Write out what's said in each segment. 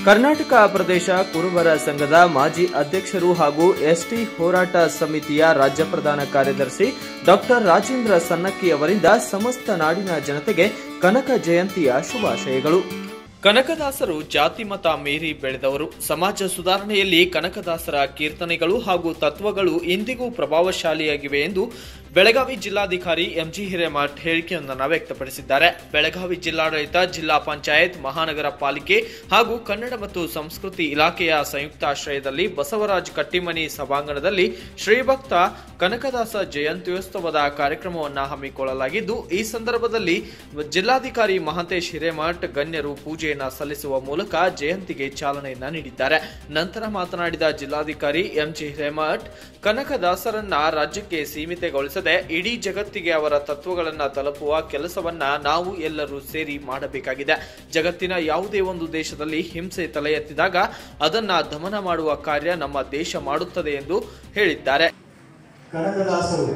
ಕರ್ನಾಟಕ ಪ್ರದೇಶ ಕುರುಬರ ಸಂಘದ ಮಾಜಿ ಅಧ್ಯಕ್ಷರು ಹಾಗೂ ಎಸ್ಟಿ ಹೋರಾಟ ಸಮಿತಿಯ ರಾಜ್ಯ ಪ್ರಧಾನ ಕಾರ್ಯದರ್ಶಿ ಡಾಕ್ಟರ್ ರಾಜೇಂದ್ರ ಸನ್ನಕ್ಕಿ ಅವರಿಂದ ಸಮಸ್ತ ನಾಡಿನ ಜನತೆಗೆ ಕನಕ ಜಯಂತಿಯ ಶುಭಾಶಯಗಳು ಕನಕದಾಸರು ಜಾತಿ ಮತ ಮೀರಿ ಬೆಳೆದವರು ಸಮಾಜ ಸುಧಾರಣೆಯಲ್ಲಿ ಕನಕದಾಸರ ಕೀರ್ತನೆಗಳು ಹಾಗೂ ತತ್ವಗಳು ಇಂದಿಗೂ ಪ್ರಭಾವಶಾಲಿಯಾಗಿವೆ ಎಂದು ಬೆಳಗಾವಿ ಜಿಲ್ಲಾಧಿಕಾರಿ ಎಂಜಿ ಹಿರೇಮಠ್ ಹೇಳಿಕೆಯೊಂದನ್ನು ವ್ಯಕ್ತಪಡಿಸಿದ್ದಾರೆ ಬೆಳಗಾವಿ ಜಿಲ್ಲಾಡಳಿತ ಜಿಲ್ಲಾ ಪಂಚಾಯತ್ ಮಹಾನಗರ ಪಾಲಿಕೆ ಹಾಗೂ ಕನ್ನಡ ಮತ್ತು ಸಂಸ್ಕೃತಿ ಇಲಾಖೆಯ ಸಂಯುಕ್ತಾಶ್ರಯದಲ್ಲಿ ಬಸವರಾಜ್ ಕಟ್ಟಿಮನಿ ಸಭಾಂಗಣದಲ್ಲಿ ಶ್ರೀಭಕ್ತ ಕನಕದಾಸ ಜಯಂತ್ಯೋತ್ಸವದ ಕಾರ್ಯಕ್ರಮವನ್ನು ಹಮ್ಮಿಕೊಳ್ಳಲಾಗಿದ್ದು ಈ ಸಂದರ್ಭದಲ್ಲಿ ಜಿಲ್ಲಾಧಿಕಾರಿ ಮಹಾಂತೇಶ್ ಹಿರೇಮಠ್ ಗಣ್ಯರು ಪೂಜೆಯನ್ನ ಸಲ್ಲಿಸುವ ಮೂಲಕ ಜಯಂತಿಗೆ ಚಾಲನೆಯನ್ನ ನೀಡಿದ್ದಾರೆ ನಂತರ ಮಾತನಾಡಿದ ಜಿಲ್ಲಾಧಿಕಾರಿ ಎಂಜಿ ಹಿರೇಮಠ್ ಕನಕದಾಸರನ್ನ ರಾಜ್ಯಕ್ಕೆ ಸೀಮಿತಗೊಳಿಸದೆ ಇಡೀ ಜಗತ್ತಿಗೆ ಅವರ ತತ್ವಗಳನ್ನ ತಲುಪುವ ಕೆಲಸವನ್ನ ನಾವು ಎಲ್ಲರೂ ಸೇರಿ ಮಾಡಬೇಕಾಗಿದೆ ಜಗತ್ತಿನ ಯಾವುದೇ ಒಂದು ದೇಶದಲ್ಲಿ ಹಿಂಸೆ ತಲೆ ಎತ್ತಿದಾಗ ಅದನ್ನ ದಮನ ಮಾಡುವ ಕಾರ್ಯ ನಮ್ಮ ದೇಶ ಮಾಡುತ್ತದೆ ಎಂದು ಹೇಳಿದ್ದಾರೆ ಕನಕದಾಸರು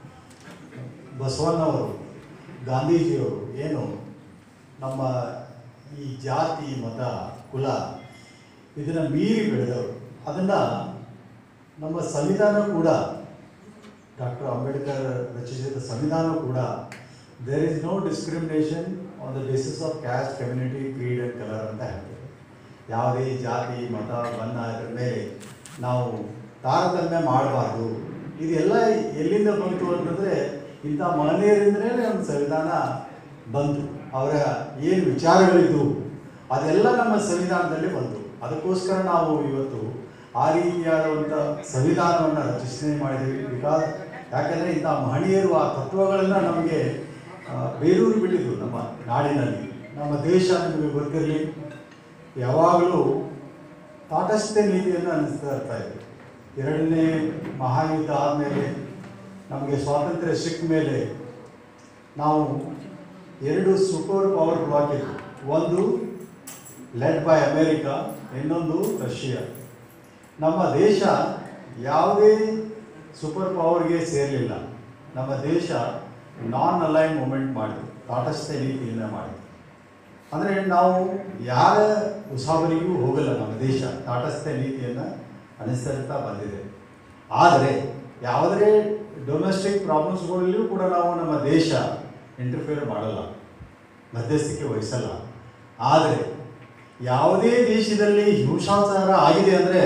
ಬಸವಣ್ಣವರು ಗಾಂಧೀಜಿಯವರು ಏನು ನಮ್ಮ ಈ ಜಾತಿ ಮತ ಕುಲ ಇದನ್ನು ಮೀರಿ ಬೆಳೆದವರು ಅದನ್ನು ನಮ್ಮ ಸಂವಿಧಾನ ಕೂಡ ಡಾಕ್ಟರ್ ಅಂಬೇಡ್ಕರ್ ರಚಿಸಿದ ಸಂವಿಧಾನ ಕೂಡ there is no discrimination on the basis of caste community creed and colour ಅಂತ ಹೇಳ್ತಾರೆ ಯಾವುದೇ ಜಾತಿ ಮತ ಬಣ್ಣ ಇದರ ಮೇಲೆ ನಾವು ತಾರತಮ್ಯ ಮಾಡಬಾರ್ದು ಇದೆಲ್ಲ ಎಲ್ಲಿಂದ ಬಂತು ಅಂತಂದರೆ ಇಂಥ ಮಹನೀಯರಿಂದಲೇ ನಮ್ಮ ಸಂವಿಧಾನ ಬಂತು ಅವರ ಏನು ವಿಚಾರಗಳಿದ್ದವು ಅದೆಲ್ಲ ನಮ್ಮ ಸಂವಿಧಾನದಲ್ಲಿ ಬಂತು ಅದಕ್ಕೋಸ್ಕರ ನಾವು ಇವತ್ತು ಆ ರೀತಿಯಾದಂಥ ಸಂವಿಧಾನವನ್ನು ರಚನೆ ಮಾಡಿದ್ದೀವಿ ಬಿಕಾಸ್ ಯಾಕಂದರೆ ಇಂಥ ಮಹನೀಯರು ಆ ತತ್ವಗಳನ್ನು ನಮಗೆ ಆ, ಬೇರೂರು ಬಿಟ್ಟಿದ್ದು ನಮ್ಮ ನಾಡಿನಲ್ಲಿ ನಮ್ಮ ದೇಶ ನಿಮಗೆ ಗೊತ್ತಿರಲಿ ಯಾವಾಗಲೂ ತಾಟಸ್ಥ್ಯ ನೀತಿಯನ್ನು ಅನಿಸ್ತಾ ಇರ್ತಾ ಇದೆ ಎರಡನೇ ಮಹಾಯುದ್ಧ ಆದಮೇಲೆ ನಮಗೆ ಸ್ವಾತಂತ್ರ್ಯ ಸಿಕ್ಕ ಮೇಲೆ ನಾವು ಎರಡು ಸೂಪರ್ ಪವರ್ ಬ್ಲಾಕ್ ಇತ್ತು ಒಂದು ಲೆಡ್ ಬೈ ಅಮೇರಿಕಾ ಇನ್ನೊಂದು ರಷ್ಯಾ ನಮ್ಮ ದೇಶ ಯಾವುದೇ ಸೂಪರ್ ಪವರ್ಗೆ ಸೇರಲಿಲ್ಲ ನಮ್ಮ ದೇಶ ನಾನ್ ಅಲೈನ್ ಮೂಮೆಂಟ್ ಮಾಡಿದೆ ತಾಟಸ್ಥ್ಯ ನೀತಿಯನ್ನು ಮಾಡಿದೆ ಅಂದರೆ ನಾವು ಯಾರ ಉಸಾಬರಿಗೂ ಹೋಗಲ್ಲ ನಮ್ಮ ದೇಶ ತಾಟಸ್ಥ್ಯ ನೀತಿಯನ್ನು ಅನುಸರಿಸ್ತಾ ಬಂದಿದೆ ಆದರೆ ಯಾವುದೇ ಡೊಮೆಸ್ಟಿಕ್ ಪ್ರಾಬ್ಲಮ್ಸ್ಗಳಲ್ಲಿಯೂ ಕೂಡ ನಾವು ನಮ್ಮ ದೇಶ ಇಂಟರ್ಫಿಯರ್ ಮಾಡಲ್ಲ ಮಧ್ಯಸ್ಥಿಕೆ ವಹಿಸಲ್ಲ ಆದರೆ ಯಾವುದೇ ದೇಶದಲ್ಲಿ ಹಿಂಸಾಚಾರ ಆಗಿದೆ ಅಂದರೆ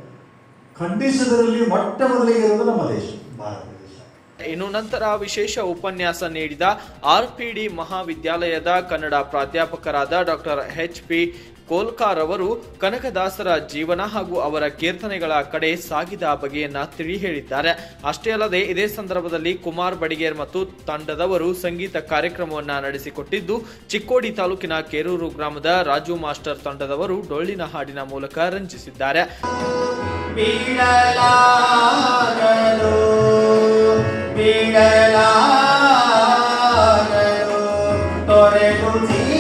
ಖಂಡಿಸೋದರಲ್ಲಿ ಮೊಟ್ಟ ಮೊದಲಿಗೆ ಇರೋದು ನಮ್ಮ ದೇಶ ಭಾರತ ದೇಶ ಇನ್ನು ನಂತರ ವಿಶೇಷ ಉಪನ್ಯಾಸ ನೀಡಿದ ಆರ್ಪಿಡಿ ಮಹಾವಿದ್ಯಾಲಯದ ಕನ್ನಡ ಪ್ರಾಧ್ಯಾಪಕರಾದ ಡಾಕ್ಟರ್ ಎಚ್ ಪಿ ಕೋಲ್ಕಾರ್ ಅವರು ಕನಕದಾಸರ ಜೀವನ ಹಾಗೂ ಅವರ ಕೀರ್ತನೆಗಳ ಕಡೆ ಸಾಗಿದ ಬಗೆಯನ್ನ ತಿಳಿ ಹೇಳಿದ್ದಾರೆ ಅಷ್ಟೇ ಅಲ್ಲದೆ ಇದೇ ಸಂದರ್ಭದಲ್ಲಿ ಕುಮಾರ್ ಬಡಿಗೇರ್ ಮತ್ತು ತಂಡದವರು ಸಂಗೀತ ಕಾರ್ಯಕ್ರಮವನ್ನ ನಡೆಸಿಕೊಟ್ಟಿದ್ದು ಚಿಕ್ಕೋಡಿ ತಾಲೂಕಿನ ಕೇರೂರು ಗ್ರಾಮದ ರಾಜು ಮಾಸ್ಟರ್ ತಂಡದವರು ಡೊಳ್ಳಿನ ಹಾಡಿನ ಮೂಲಕ ರಂಜಿಸಿದ್ದಾರೆ ಬಿಡಲಾಗದು ಬಿಡಲಾಗದು ತೊರೆದು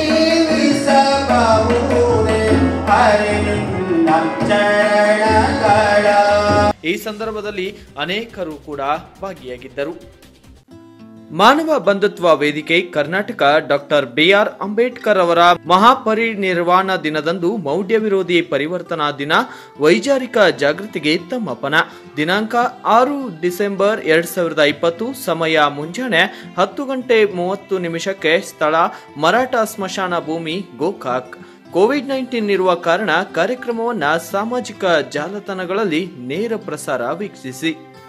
ಜೀವಿಸಬಹುದೇ ಹರಿನಿನ್ನ ಚರಣಗಳ ಈ ಸಂದರ್ಭದಲ್ಲಿ ಅನೇಕರು ಕೂಡ ಭಾಗಿಯಾಗಿದ್ದರು ಮಾನವ ಬಂಧುತ್ವ ವೇದಿಕೆ ಕರ್ನಾಟಕ ಡಾಕ್ಟರ್ ಬಿಆರ್ ಅಂಬೇಡ್ಕರ್ ಅವರ ಮಹಾಪರಿನಿರ್ವಾಣ ದಿನದಂದು ಮೌಢ್ಯ ವಿರೋಧಿ ಪರಿವರ್ತನಾ ದಿನ ವೈಚಾರಿಕ ಜಾಗೃತಿಗೆ ತಮ್ಮಪನ ದಿನಾಂಕ ಆರು ಡಿಸೆಂಬರ್ ಎರಡ್ ಸಾವಿರದ ಇಪ್ಪತ್ತು ಸಮಯ ಮುಂಜಾನೆ ಹತ್ತು ಗಂಟೆ ಮೂವತ್ತು ನಿಮಿಷಕ್ಕೆ ಸ್ಥಳ ಮರಾಠ ಸ್ಮಶಾನ ಭೂಮಿ ಗೋಕಾಕ್ ಕೋವಿಡ್ ನೈನ್ಟೀನ್ ಇರುವ ಕಾರಣ ಕಾರ್ಯಕ್ರಮವನ್ನ ಸಾಮಾಜಿಕ ಜಾಲತಾಣಗಳಲ್ಲಿ ನೇರ ಪ್ರಸಾರ ವೀಕ್ಷಿಸಿ